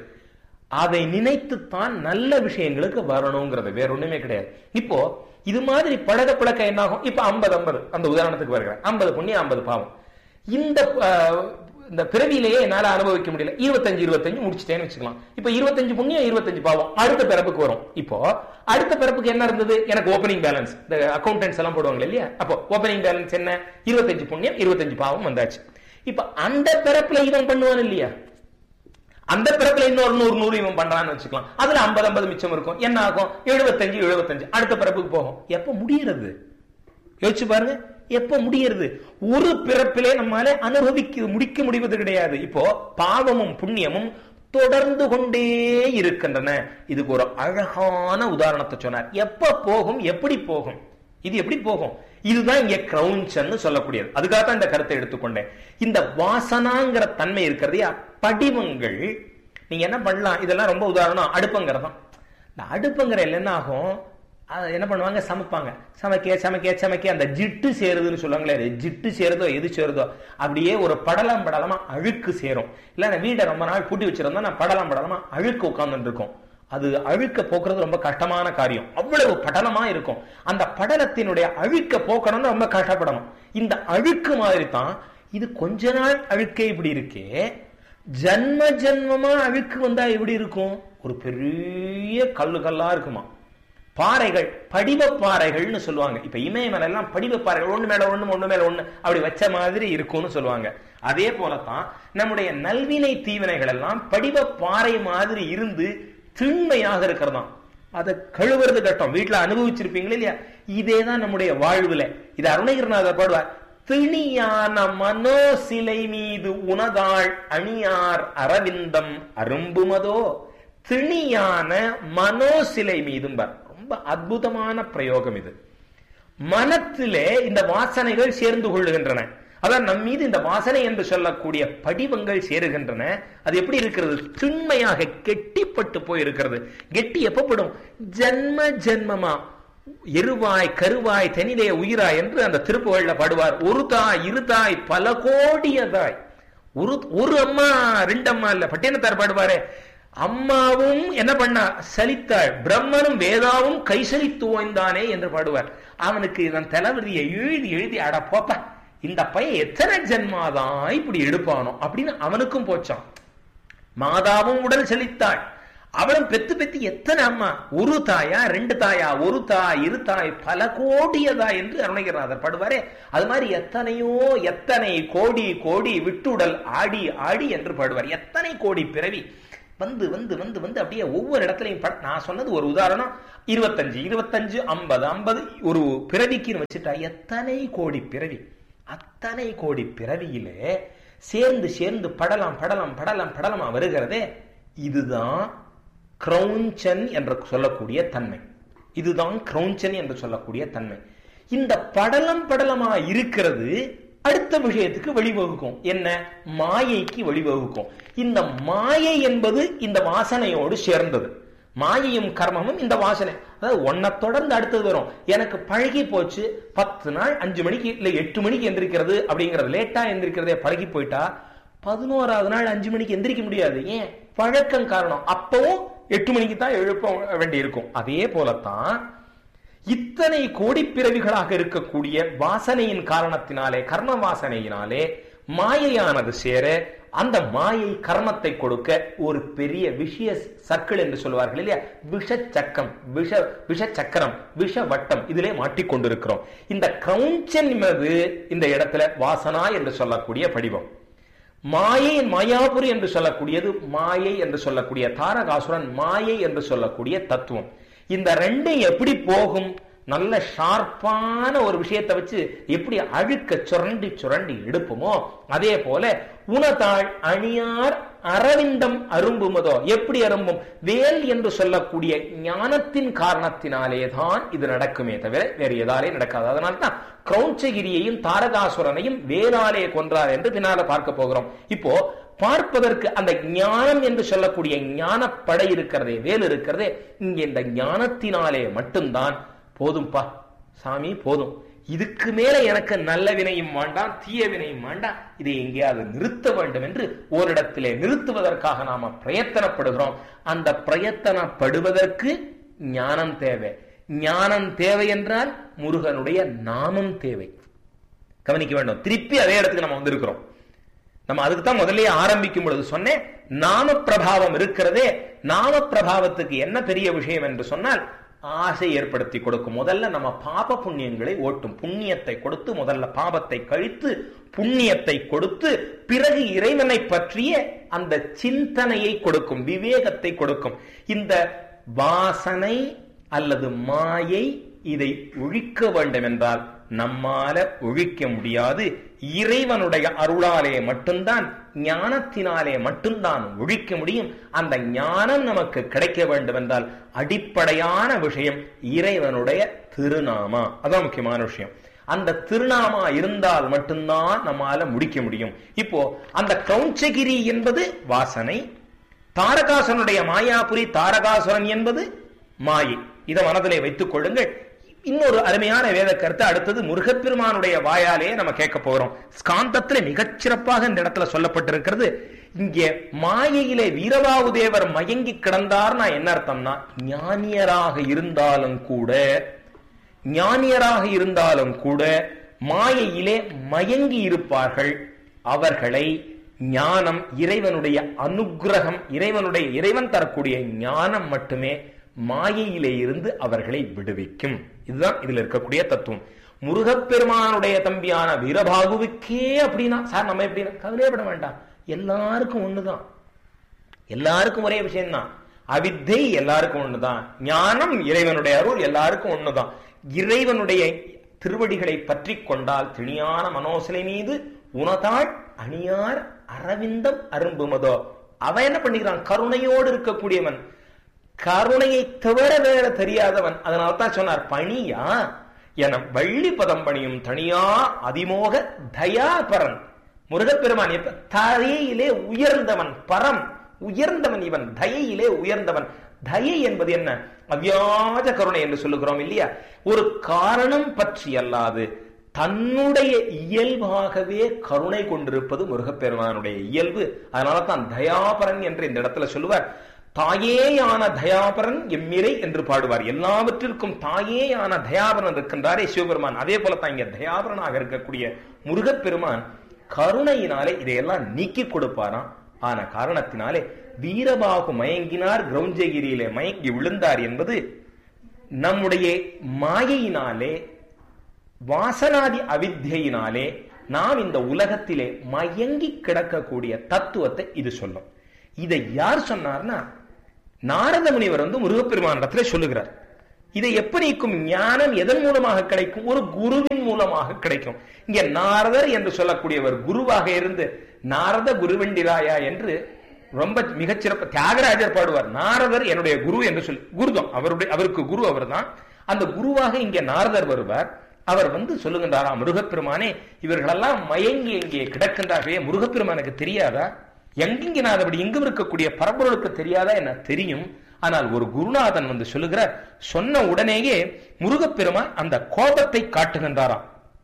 அதை நினைத்துத்தான் நல்ல விஷயங்களுக்கு வரணுங்கிறது வேற ஒண்ணுமே கிடையாது இப்போ இது மாதிரி பழக பழக்க என்னாகும் இப்ப ஐம்பது ஐம்பது அந்த உதாரணத்துக்கு வருகிறேன் ஐம்பது புண்ணியம் ஐம்பது பாவம் இந்த அஹ், இந்த பிறவியிலேயே என்னால அனுபவிக்க முடியல இருபத்தஞ்சு இருபத்தஞ்சு முடிச்சிட்டேன்னு வச்சுக்கலாம் இப்ப இருபத்தஞ்சு புண்ணியம் இருபத்தஞ்சு பாவம் அடுத்த பிறப்புக்கு வரும் இப்போ அடுத்த பிறப்புக்கு என்ன இருந்தது எனக்கு ஓப்பனிங் பேலன்ஸ் இந்த அக்கௌண்டன்ஸ் எல்லாம் போடுவாங்க இல்லையா அப்போ ஓப்பனிங் பேலன்ஸ் என்ன இருபத்தஞ்சு புண்ணியம் இருபத்தஞ்சு பாவம் வந்தாச்சு இப்ப அந்த பிறப்புல இவன் பண்ணுவான் இல்லையா அந்த பிறப்புல இன்னொரு நூறு நூறு இவன் பண்றான்னு வச்சுக்கலாம் அதுல ஐம்பது ஐம்பது மிச்சம் இருக்கும் என்ன ஆகும் எழுபத்தஞ்சு எழுபத்தஞ்சு அடுத்த பிறப்புக்கு போகும் எப்ப முடியறது யோசிச்சு பாருங்க எப்ப முடியறது ஒரு பிறப்பிலே நம்மால அனுபவிக்க முடிக்க முடிவது கிடையாது இப்போ பாவமும் புண்ணியமும் தொடர்ந்து கொண்டே இருக்கின்றன இதுக்கு ஒரு அழகான உதாரணத்தை சொன்னார் எப்ப போகும் எப்படி போகும் இது எப்படி போகும் இதுதான் இங்க கிரௌன்சன்னு சொல்லக்கூடியது அதுக்காக தான் இந்த கருத்தை எடுத்துக்கொண்டேன் இந்த வாசனாங்கிற தன்மை இருக்கிறதே படிவங்கள் நீங்க என்ன பண்ணலாம் இதெல்லாம் ரொம்ப உதாரணம் அடுப்பங்கிறது தான் இந்த அடுப்புங்கிற என்ன ஆகும் அது என்ன பண்ணுவாங்க சமைப்பாங்க சமைக்க சமைக்க சமைக்க அந்த ஜிட்டு சேருதுன்னு சொல்லுவாங்களே அது ஜிட்டு சேருதோ எது சேருதோ அப்படியே ஒரு படலம் படலமா அழுக்கு சேரும் இல்ல நான் வீடை ரொம்ப நாள் பூட்டி வச்சிருந்தோம் நான் படலம் படலமா அழுக்கு உட்கார்ந்துட்டு இருக்கும் அது அழுக்க போக்குறது ரொம்ப கஷ்டமான காரியம் அவ்வளவு படலமா இருக்கும் அந்த படலத்தினுடைய அழுக்க போக்கணும்னு ரொம்ப கஷ்டப்படணும் இந்த அழுக்கு மாதிரி தான் இது கொஞ்ச நாள் அழுக்கே இப்படி இருக்கே ஜன்ம ஜன்மமா அழுக்கு வந்தா எப்படி இருக்கும் ஒரு பெரிய கல்லு கல்லா இருக்குமா பாறைகள் படிவ பாறைகள்னு சொல்லுவாங்க இப்ப இமயமலை எல்லாம் படிவ பாறைகள் ஒண்ணு மேல ஒண்ணு ஒண்ணு மேல ஒண்ணு அப்படி வச்ச மாதிரி இருக்கும்னு சொல்லுவாங்க அதே போலத்தான் நம்முடைய நல்வினை தீவினைகள் எல்லாம் படிவ பாறை மாதிரி இருந்து திண்மையாக இருக்கிறதாம் அதை கழுவுறது கட்டம் வீட்டுல அனுபவிச்சிருப்பீங்களே இல்லையா இதே தான் நம்முடைய வாழ்வுல இது அருணகிரிநாதர் பாடுவார் திணியான மனோ சிலை மீது உனதாள் அணியார் அரவிந்தம் அரும்புமதோ திணியான மனோ சிலை மீதும் பார். ரொம்ப அற்புதமான பிரயோகம் இது மனத்திலே இந்த வாசனைகள் சேர்ந்து கொள்ளுகின்றன அதான் நம் மீது இந்த வாசனை என்று சொல்லக்கூடிய படிவங்கள் சேருகின்றன அது எப்படி இருக்கிறது திண்மையாக கெட்டிப்பட்டு போய் இருக்கிறது கெட்டி எப்பப்படும் ஜன்ம ஜன்மமா எருவாய் கருவாய் தனிதே உயிராய் என்று அந்த திருப்புகள்ல பாடுவார் ஒரு தாய் இரு தாய் பல கோடியதாய் ஒரு ஒரு அம்மா ரெண்டு அம்மா இல்ல பட்டினத்தார் பாடுவாரே அம்மாவும் என்ன பண்ணா சலித்தாள் பிரம்மனும் வேதாவும் கைசலித்து ஓய்ந்தானே என்று பாடுவார் அவனுக்கு இதன் தலைவலியை எழுதி எழுதி அட போப்ப இந்த பையன் எத்தனை ஜென்மாதான் இப்படி எடுப்பானோ அப்படின்னு அவனுக்கும் போச்சான் மாதாவும் உடல் செழித்தாள் அவளும் பெத்து பெத்து எத்தனை அம்மா ஒரு தாயா ரெண்டு தாயா ஒரு தாய் இரு தாய் பல கோடியதா என்று அருணகிரிநாதர் பாடுவாரே அது மாதிரி எத்தனையோ எத்தனை கோடி கோடி விட்டுடல் ஆடி ஆடி என்று பாடுவார் எத்தனை கோடி பிறவி வந்து வந்து வந்து வந்து அப்படியே ஒவ்வொரு இடத்துலையும் பட- நான் சொன்னது ஒரு உதாரணம் இருபத்தஞ்சு இருபத்தஞ்சு ஐம்பது ஐம்பது ஒரு பிறவிக்குன்னு வச்சுட்டா எத்தனை கோடி பிறவி அத்தனை கோடி பிறவியிலே சேர்ந்து சேர்ந்து படலாம் படலாம் படலாம் படலமா வருகிறதே இதுதான் கிரௌஞ்சன் என்று சொல்லக்கூடிய தன்மை இதுதான் கிரௌஞ்சன் என்று சொல்லக்கூடிய தன்மை இந்த படலம் படலமா இருக்கிறது அடுத்த விஷயத்துக்கு வழிவகுக்கும் என்ன மாயைக்கு வழிவகுக்கும் இந்த மாயை என்பது இந்த வாசனையோடு சேர்ந்தது மாயையும் கர்மமும் இந்த வாசனை அதாவது ஒன்ன தொடர்ந்து அடுத்தது வரும் எனக்கு பழகி போச்சு பத்து நாள் அஞ்சு மணிக்கு இல்ல எட்டு மணிக்கு எந்திரிக்கிறது அப்படிங்கிறது லேட்டா எந்திரிக்கிறதே பழகி போயிட்டா பதினோராவது நாள் அஞ்சு மணிக்கு எந்திரிக்க முடியாது ஏன் பழக்கம் காரணம் அப்பவும் எட்டு மணிக்கு தான் எழுப்ப வேண்டி இருக்கும் அதே போலத்தான் இத்தனை கோடி பிறவிகளாக இருக்கக்கூடிய வாசனையின் காரணத்தினாலே கர்ம வாசனையினாலே மாயையானது சேர அந்த மாயை கர்மத்தை கொடுக்க ஒரு பெரிய விஷய சர்க்கிள் என்று சொல்வார்கள் இல்லையா விஷ சக்கம் விஷ விஷ சக்கரம் விஷ வட்டம் இதிலே மாட்டிக்கொண்டிருக்கிறோம் இந்த கிரௌஞ்சன் என்பது இந்த இடத்துல வாசனா என்று சொல்லக்கூடிய படிவம் மாயை மாயாபுரி என்று சொல்லக்கூடியது மாயை என்று சொல்லக்கூடிய தாரகாசுரன் மாயை என்று சொல்லக்கூடிய தத்துவம் இந்த ரெண்டும் எப்படி போகும் நல்ல ஷார்ப்பான ஒரு விஷயத்தை வச்சு எப்படி அழுக்க சுரண்டி சுரண்டி எடுப்போமோ அதே போல உனதாள் அணியார் அரவிந்தம் அரும்புமதோ எப்படி அரும்பும் வேல் என்று சொல்லக்கூடிய ஞானத்தின் காரணத்தினாலே தான் இது நடக்குமே தவிர வேறு எதாலே நடக்காது அதனால தான் கிரௌஞ்சகிரியையும் தாரகாசுரனையும் வேலாலே கொன்றார் என்று பின்னால பார்க்க போகிறோம் இப்போ பார்ப்பதற்கு அந்த ஞானம் என்று சொல்லக்கூடிய ஞானப்படை இருக்கிறதே வேல் இருக்கிறதே இங்கே இந்த ஞானத்தினாலே மட்டும்தான் போதும்பா சாமி போதும் இதுக்கு மேல எனக்கு நல்ல வினையும் வேண்டாம் தீய வினையும் வேண்டாம் இதை எங்கேயாவது நிறுத்த வேண்டும் என்று ஓரிடத்திலே நிறுத்துவதற்காக நாம பிரயத்தனப்படுகிறோம் அந்த பிரயத்தனப்படுவதற்கு ஞானம் தேவை ஞானம் தேவை என்றால் முருகனுடைய நாமம் தேவை கவனிக்க வேண்டும் திருப்பி அதே இடத்துக்கு நம்ம வந்திருக்கிறோம் நம்ம அதுக்கு தான் முதல்லயே ஆரம்பிக்கும் பொழுது சொன்னேன் நாம பிரபாவம் இருக்கிறதே நாம பிரபாவத்துக்கு என்ன பெரிய விஷயம் என்று சொன்னால் ஆசை ஏற்படுத்தி கொடுக்கும் முதல்ல நம்ம பாப புண்ணியங்களை ஓட்டும் புண்ணியத்தை கொடுத்து முதல்ல பாபத்தை கழித்து புண்ணியத்தை கொடுத்து பிறகு இறைவனை பற்றிய அந்த சிந்தனையை கொடுக்கும் விவேகத்தை கொடுக்கும் இந்த வாசனை அல்லது மாயை இதை ஒழிக்க வேண்டும் என்றால் நம்மால ஒழிக்க முடியாது இறைவனுடைய அருளாலே மட்டும்தான் ஞானத்தினாலே மட்டும்தான் ஒழிக்க முடியும் அந்த ஞானம் நமக்கு கிடைக்க வேண்டும் என்றால் அடிப்படையான விஷயம் இறைவனுடைய திருநாமா அதான் முக்கியமான விஷயம் அந்த திருநாமா இருந்தால் மட்டும்தான் நம்மால முடிக்க முடியும் இப்போ அந்த கௌஞ்சகிரி என்பது வாசனை தாரகாசுரனுடைய மாயாபுரி தாரகாசுரன் என்பது மாயை இதை மனதிலே வைத்துக் கொள்ளுங்கள் இன்னொரு அருமையான வேத கருத்து அடுத்தது முருகப்பெருமானுடைய வாயாலே நம்ம கேட்க போகிறோம் ஸ்காந்தத்துல மிகச்சிறப்பாக இந்த இடத்துல சொல்லப்பட்டிருக்கிறது இங்கே மாயையிலே வீரபாகு தேவர் மயங்கி கிடந்தார்னா என்ன அர்த்தம்னா ஞானியராக இருந்தாலும் கூட ஞானியராக இருந்தாலும் கூட மாயையிலே மயங்கி இருப்பார்கள் அவர்களை ஞானம் இறைவனுடைய அனுக்கிரகம் இறைவனுடைய இறைவன் தரக்கூடிய ஞானம் மட்டுமே மாயையிலே இருந்து அவர்களை விடுவிக்கும் இதுதான் இதுல இருக்கக்கூடிய தத்துவம் முருகப்பெருமானுடைய தம்பியான வீரபாகுவுக்கே அப்படின்னா சார் நம்ம எப்படின்னா கவலையப்பட வேண்டாம் எல்லாருக்கும் ஒண்ணுதான் எல்லாருக்கும் ஒரே விஷயம்தான் அவித்தை எல்லாருக்கும் ஒண்ணுதான் ஞானம் இறைவனுடைய அருள் எல்லாருக்கும் ஒண்ணுதான் இறைவனுடைய திருவடிகளை பற்றி கொண்டால் திணியான மனோசலை மீது உனதாள் அணியார் அரவிந்தம் அரும்புமதோ அவன் என்ன பண்ணிக்கிறான் கருணையோடு இருக்கக்கூடியவன் கருணையை தவிர வேற தெரியாதவன் அதனால தான் சொன்னார் பணியா என வள்ளி பதம் பணியும் தனியா அதிமோக தயாபரன் முருகப்பெருமான் எப்ப தயையிலே உயர்ந்தவன் பரம் உயர்ந்தவன் இவன் தயையிலே உயர்ந்தவன் தயை என்பது என்ன அவ்யாஜ கருணை என்று சொல்லுகிறோம் இல்லையா ஒரு காரணம் பற்றி அல்லாது தன்னுடைய இயல்பாகவே கருணை கொண்டிருப்பது முருகப்பெருமானுடைய இயல்பு அதனால தான் தயாபரன் என்று இந்த இடத்துல சொல்லுவார் தாயேயான தயாபரன் எம்மிரை என்று பாடுவார் எல்லாவற்றிற்கும் தாயேயான தயாபரன் இருக்கின்றாரே சிவபெருமான் அதே போல தான் இங்க தயாபரனாக இருக்கக்கூடிய முருகப்பெருமான் கருணையினாலே இதையெல்லாம் நீக்கி கொடுப்பாராம் ஆன காரணத்தினாலே வீரபாகு மயங்கினார் கிரௌஞ்சகிரியிலே மயங்கி விழுந்தார் என்பது நம்முடைய மாயையினாலே வாசனாதி அவித்தியினாலே நாம் இந்த உலகத்திலே மயங்கி கிடக்கக்கூடிய தத்துவத்தை இது சொல்லும் இதை யார் சொன்னார்னா நாரத முனிவர் வந்து முருகப்பெருமானிடத்துல சொல்லுகிறார் இதை எப்ப நீக்கும் ஞானம் எதன் மூலமாக கிடைக்கும் ஒரு குருவின் மூலமாக கிடைக்கும் இங்க நாரதர் என்று சொல்லக்கூடியவர் குருவாக இருந்து நாரத குருவண்டிராயா என்று ரொம்ப மிகச்சிறப்பு தியாகராஜர் பாடுவார் நாரதர் என்னுடைய குரு என்று சொல்லி குருதம் அவருடைய அவருக்கு குரு அவர்தான் அந்த குருவாக இங்கே நாரதர் வருவார் அவர் வந்து சொல்லுகின்றாரா முருகப்பெருமானே இவர்களெல்லாம் மயங்கி இங்கே கிடக்கின்றார்களே முருகப்பெருமானுக்கு தெரியாதா எங்கிங்கனாதபடி இங்கும் இருக்கக்கூடிய பரம்பொருளுக்கு தெரியாதா என்ன தெரியும் ஆனால் ஒரு குருநாதன் வந்து சொல்லுகிறார் சொன்ன உடனேயே முருகப்பெருமான் அந்த கோபத்தை காட்டுகின்றாராம்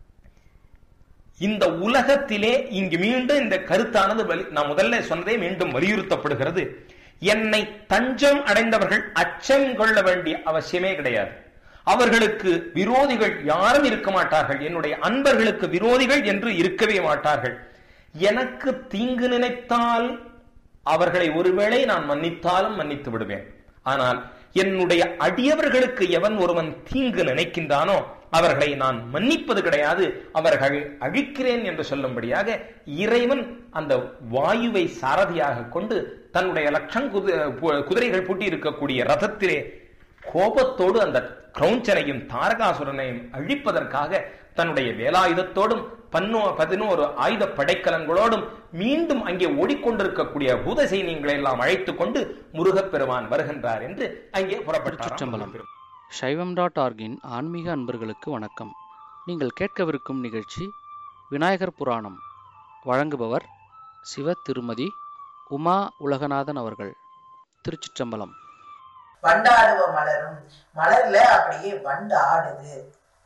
இந்த உலகத்திலே இங்கு மீண்டும் இந்த கருத்தானது வலி- நான் முதல்ல சொன்னதே மீண்டும் வலியுறுத்தப்படுகிறது என்னை தஞ்சம் அடைந்தவர்கள் அச்சம் கொள்ள வேண்டிய அவசியமே கிடையாது அவர்களுக்கு விரோதிகள் யாரும் இருக்க மாட்டார்கள் என்னுடைய அன்பர்களுக்கு விரோதிகள் என்று இருக்கவே மாட்டார்கள் எனக்கு தீங்கு நினைத்தால் அவர்களை ஒருவேளை நான் மன்னித்தாலும் மன்னித்து விடுவேன் ஆனால் என்னுடைய அடியவர்களுக்கு எவன் ஒருவன் தீங்கு நினைக்கின்றானோ அவர்களை நான் மன்னிப்பது கிடையாது அவர்கள் அழிக்கிறேன் என்று சொல்லும்படியாக இறைவன் அந்த வாயுவை சாரதியாக கொண்டு தன்னுடைய லட்சம் குதி- பு- குதிரைகள் பூட்டி இருக்கக்கூடிய ரதத்திலே கோபத்தோடு அந்த கிரௌஞ்சனையும் தாரகாசுரனையும் அழிப்பதற்காக தன்னுடைய வேலாயுதத்தோடும் பன்னோ பதினோரு ஆயுத படைக்கலங்களோடும் மீண்டும் அங்கே ஓடிக்கொண்டிருக்கக்கூடிய பூத சைனியங்களை எல்லாம் அழைத்துக் கொண்டு முருகப்பெருமான் வருகின்றார் என்று அங்கே புறப்பட்டார் திருச்சிற்றம்பலம். சைவம் டாட் ஆர்கின் ஆன்மீக அன்பர்களுக்கு வணக்கம் நீங்கள் கேட்கவிருக்கும் நிகழ்ச்சி விநாயகர் புராணம் வழங்குபவர் சிவ திருமதி உமா உலகநாதன் அவர்கள் திருச்சிற்றம்பலம் வண்டாடுவ மலரும் மலர்ல அப்படியே வண்டு ஆடுது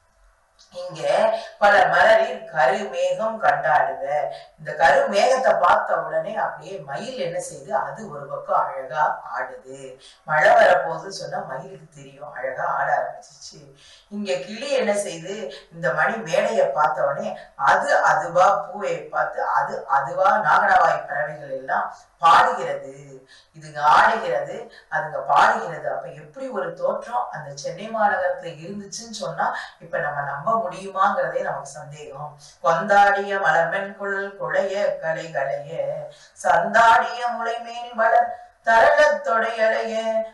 இங்க பல மலரில் கருமேகம் கண்டாடுத இந்த கருமேகத்தை பார்த்த உடனே அப்படியே மயில் என்ன செய்யுது அது ஒரு பக்கம் அழகா ஆடுது மழை வரப்போகுது சொன்னா மயிலுக்கு தெரியும் அழகா ஆட ஆரம்பிச்சிச்சு இங்க கிளி என்ன செய்யுது இந்த மணி மேடையை பார்த்த உடனே அது அதுவா பூவை பார்த்து அது அதுவா நாகனவாய் பறவைகள் எல்லாம் பாடுகிறது இதுங்க ஆடுகிறது அதுங்க பாடுகிறது அப்ப எப்படி ஒரு தோற்றம் அந்த சென்னை மாநகரத்துல இருந்துச்சுன்னு சொன்னா இப்ப நம்ம நம்ப முடியுமாங்கிறதே நமக்கு சந்தேகம் கொந்தாடிய மலர்மென் குழல் குழைய கலை களைய சந்தாடிய முளைமேல் வளர் தரளத் தொடையலைய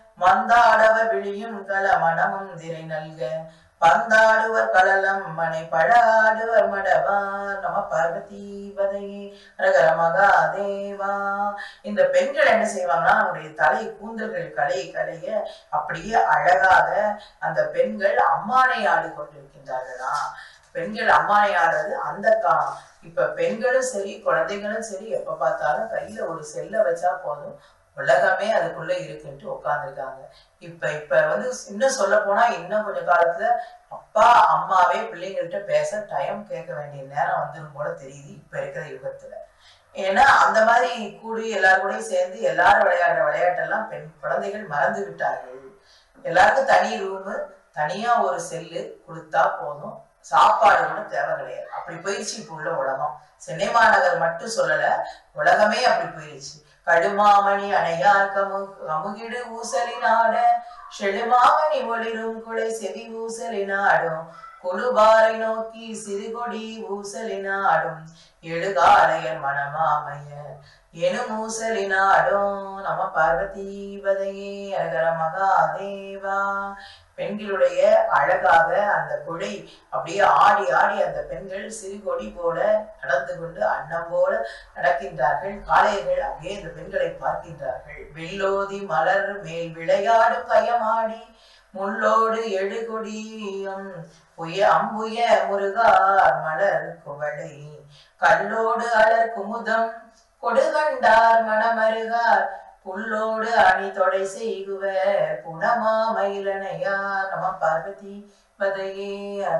மந்தாடவ விழியும் கல மனமும் திரை நல்க பந்தாடுவர் கலலம் மனை பழாடுவர் மடவார் நம பார்வதி பதையே ரகர மகாதேவா இந்த பெண்கள் என்ன செய்வாங்கன்னா அவனுடைய தலை கூந்தல்கள் கலை கலைய அப்படியே அழகாக அந்த பெண்கள் அம்மானை ஆடி கொண்டிருக்கின்றார்களா பெண்கள் அம்மானை ஆடுறது அந்த காலம் இப்ப பெண்களும் சரி குழந்தைகளும் சரி எப்ப பார்த்தாலும் கையில ஒரு செல்ல வச்சா போதும் உலகமே அதுக்குள்ள இருக்குன்ட்டு உட்கார்ந்துருக்காங்க இப்ப இப்ப வந்து இன்னும் சொல்ல போனா இன்னும் கொஞ்ச காலத்துல அப்பா அம்மாவே பிள்ளைங்கள்ட்ட பேச டைம் கேட்க வேண்டிய நேரம் வந்துடும் போல தெரியுது இப்ப இருக்கிற யுகத்துல ஏன்னா அந்த மாதிரி கூடி எல்லாரும் கூடயும் சேர்ந்து எல்லாரும் விளையாடுற விளையாட்டெல்லாம் பெண் குழந்தைகள் மறந்து விட்டார்கள் எல்லாருக்கும் தனி ரூமு தனியா ஒரு செல்லு கொடுத்தா போதும் சாப்பாடு கூட தேவை கிடையாது அப்படி போயிடுச்சு இப்போ உள்ள உலகம் சென்னை மாநகர் மட்டும் சொல்லல உலகமே அப்படி போயிடுச்சு கடுமாமணி அணையார் கமு கமுகிடு ஊசலினாட செழுமாமணி ஒளிரும் குலை செவி ஊசலினாடும் குழுபாரை நோக்கி சிறுகொடி ஊசலினாடும் எழுகாலையர் மனமாமைய எனும் ஊசலினாடும் நம பார்வதீபதையே அழகர மகாதேவா பெண்களுடைய அழகாக அந்த குழை அப்படியே ஆடி ஆடி அந்த பெண்கள் சிறு கொடி போல நடந்து கொண்டு அன்னம் போல நடக்கின்றார்கள் காளையர்கள் அப்படியே இந்த பெண்களை பார்க்கின்றார்கள் வெள்ளோதி மலர் மேல் விளையாடும் கயமாடி முள்ளோடு எழுகொடியும் புய அம்புய முருகார் மலர் குவளை கல்லோடு அலர் குமுதம் கொடுகண்டார் மணமருகார் புல்லோடு அணி தொடை செய்குவ புனமா மயிலனையா நம பார்வதி பதையே அக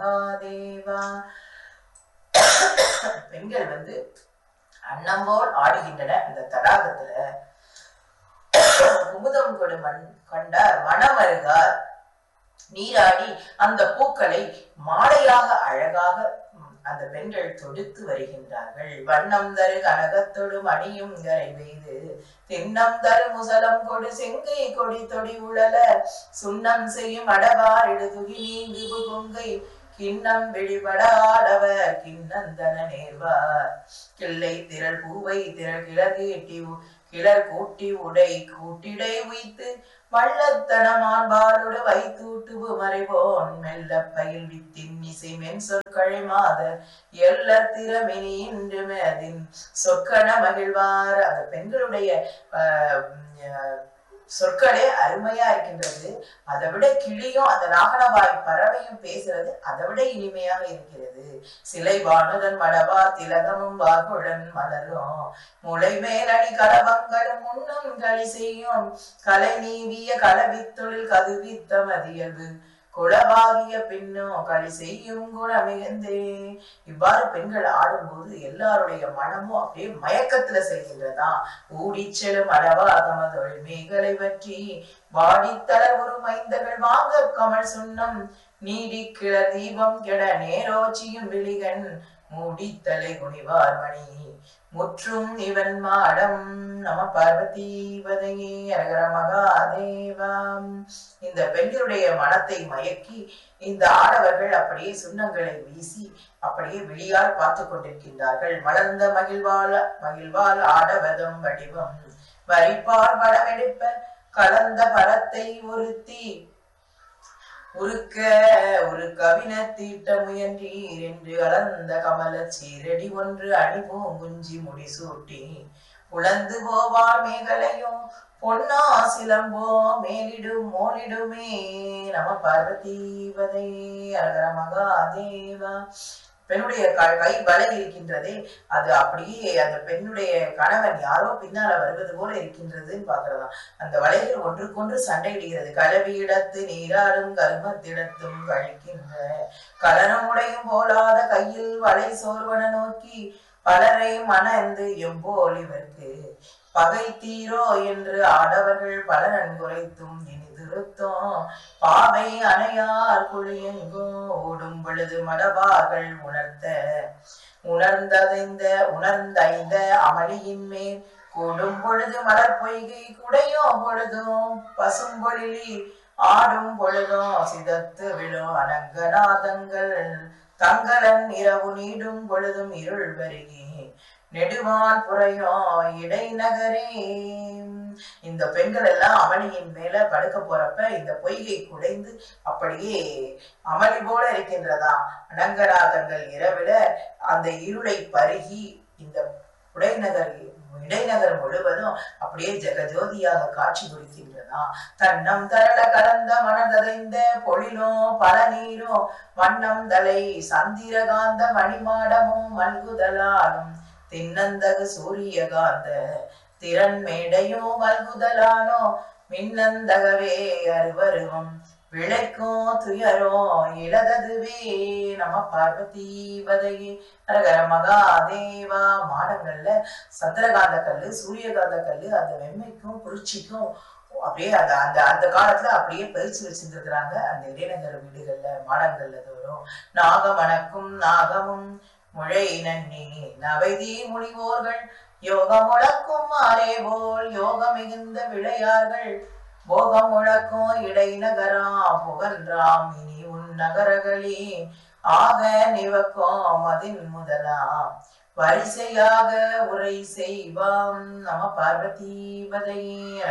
மகாதேவா பெண்கள் வந்து அன்னம் போல் ஆடுகின்றன அந்த தடாகத்துல குமுதம் கொடு மண் கண்டார் மணமருகார் நீராடி அந்த பூக்களை மாலையாக அழகாக ம், அந்த பெண்கள் தொடுத்து வருகின்றார்கள் வண்ணம் தரு கனகத்தொடு மணியும் கரை பெய்து திண்ணம் தரு முசலம் கொடு செங்கை கொடி தொடி உழல சுண்ணம் செய்யும் அடவாரிடு துகி நீங்கு புகுங்கை கிண்ணம் வெளிபடாடவர் கிண்ணந்தன நேர்வார் கிள்ளை திரள் பூவை திரள் கிழக்கு எட்டி கிளர் கூட்டி உடை கூட்டிடை உய்த்து வள்ளத்தனமான்பாலோடு வைத்தூட்டுவு மறைவோன் மெல்ல பயில் வித்தின் இசை மென் சொற்களை மாத எல்லர் திறமினி இன்று மேதின் சொற்கண மகிழ்வார் அந்த பெண்களுடைய ஆஹ், உம், சொற்களே அருமையா இருக்கின்றது அதை விட கிளியும் அந்த நாகனவாய் பறவையும் பேசுறது அதை விட இனிமையாக இருக்கிறது சிலை வானுதன் மடவா திலகமும் வாகுடன் மலரும் முளை மேலணி கலவங்களும் முன்னும் களி செய்யும் கலை நீவிய கலவித்தொழில் கதுவித்த மதியல்பு குளவாகிய பின்னோ களி செய்யும் குணமிகுந்தே இவ்வாறு பெண்கள் ஆடும்போது எல்லாருடைய மனமும் அப்படியே மயக்கத்துல செல்கின்றதா ஊடிச் செல்லும் அளவா தமதொழி மேகலை பற்றி வாடித்தளர் ஒரு மைந்தர்கள் வாங்க கமல் சுண்ணம் நீடி கிள தீபம் கெட நேரோச்சியும் விழிகன் மூடித்தலை குனிவார் மணி முற்றும் இவன் மாடம் நம பார்வதி பதையே அகர மகாதேவாம் இந்த பெண்களுடைய மனத்தை மயக்கி இந்த ஆடவர்கள் அப்படியே சுண்ணங்களை வீசி அப்படியே விழியால் பார்த்து கொண்டிருக்கின்றார்கள் மலர்ந்த மகிழ்வால் மகிழ்வால் ஆடவதம் வடிவம் வரிப்பார் வடமெடுப்ப கலந்த பரத்தை ஒருத்தி உருக்க ஒரு கவின தீட்ட முயன்றீர் என்று அளந்த கமல சீரடி ஒன்று அணிபூங்குஞ்சி முடிசூட்டி உழந்து போவார் மேகலையும் பொன்னா சிலம்போ மேலிடும் மோலிடுமே நம பார்வதீவதே அரகர மகாதேவா பெண்ணுடைய க- கை பலை இருக்கின்றதே அது அப்படியே அந்த பெண்ணுடைய கணவன் யாரோ பின்னால வருவது போல இருக்கின்றதுன்னு பாக்குறதா அந்த வலைகள் ஒன்றுக்கொன்று சண்டையிடுகிறது கலவியிடத்து நீராடும் கருமத்திடத்தும் கழிக்கின்ற கலனம் உடையும் போலாத கையில் வலை சோர்வன நோக்கி பலரை மணந்து எம்போல் இவர்க்கு பகை தீரோ என்று ஆடவர்கள் பல நன்குரைத்தும் இனி திருத்தம் பாவை அணையார் குழியெங்கும் ஓடும் பொழுது மடவார்கள் உணர்த்த உணர்ந்ததைந்த உணர்ந்தைந்த அமளியின் மேல் கூடும் பொழுது மலர் பொய்கை குடையும் பொழுதும் பசும்பொழிலி ஆடும் பொழுதும் சிதத்து விழும் அனங்கநாதங்கள் தங்களன் இரவு நீடும் பொழுதும் இருள் வருகி நெடுவான் புறையோ இடைநகரே இந்த பெண்கள் எல்லாம் அமளியின் மேல படுக்க போறப்ப இந்த பொய்கை குடைந்து அப்படியே அமளி போல இருக்கின்றதா அனங்கநாதங்கள் இரவில அந்த இருளை பருகி இந்த உடைநகர் இடைநகர் முழுவதும் அப்படியே ஜெகஜோதியாக காட்சி கொடுக்கின்றதா தன்னம் தரள கலந்த மனததைந்த பொழிலும் பல நீரும் வண்ணம் தலை சந்திரகாந்த மணிமாடமும் மல்குதலாலும் தின்னந்தகு சூரியகாந்த திறன் மேடையும் மல்குதலானோ மின்னந்தகவே அருவருவம் விளைக்கும் துயரோ இழததுவே நம பார்வதி வதையே அரகர மகாதேவா மாடங்கள்ல சந்திரகாந்த கல்லு சூரியகாந்த கல்லு அந்த வெண்மைக்கும் குளிர்ச்சிக்கும் அப்படியே அந்த அந்த அந்த காலத்துல அப்படியே பயிற்சி வச்சிருந்துருக்குறாங்க அந்த இடைநகர வீடுகள்ல மாடங்கள்ல தோறும் நாகமணக்கும் நாகமும் முழை நன்னி நவைதி முனிவோர்கள் யோகம் முழக்கும் மாறே போல் யோகம் மிகுந்த விளையார்கள் போகம் முழக்கும் இடைநகராம் புகன்றாம் இனி உன் நகரகளே ஆக நிவக்கும் அதின் முதலாம் வரிசையாக உரை செய்வாம் நம பார்வதி பதையே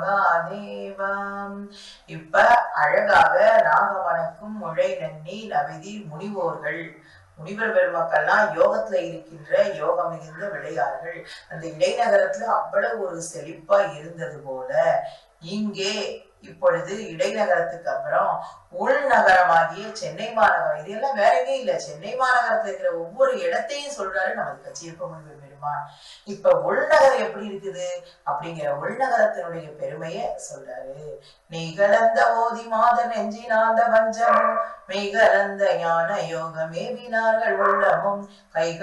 மகாதேவாம் இப்ப அழகாக நாகவனக்கும் முழை நன்னி நவிதி முனிவோர்கள் முனிவர் பெருமக்கள்லாம் யோகத்துல இருக்கின்ற யோகம் மிகுந்த விளையார்கள் அந்த இடைநகரத்துல அவ்வளவு ஒரு செழிப்பா இருந்தது போல இங்கே இப்பொழுது இடைநகரத்துக்கு அப்புறம் உள்நகரமாகிய சென்னை மாநகரம் இது எல்லாம் வேற எங்கேயும் இல்ல சென்னை மாநகரத்துல இருக்கிற ஒவ்வொரு இடத்தையும் சொல்றாரு நமது கச்சியப்ப முனிவர் பெருமான் இப்ப உள்நகரம் எப்படி இருக்குது அப்படிங்கிற உள்நகரத்தினுடைய பெருமைய சொல்றாரு நிகழந்த ஓதி மாத நெஞ்சினாந்த வஞ்சமும் மெய்கலந்த ஞான யோகமேவினார்கள் உள்ளமும் கைகள்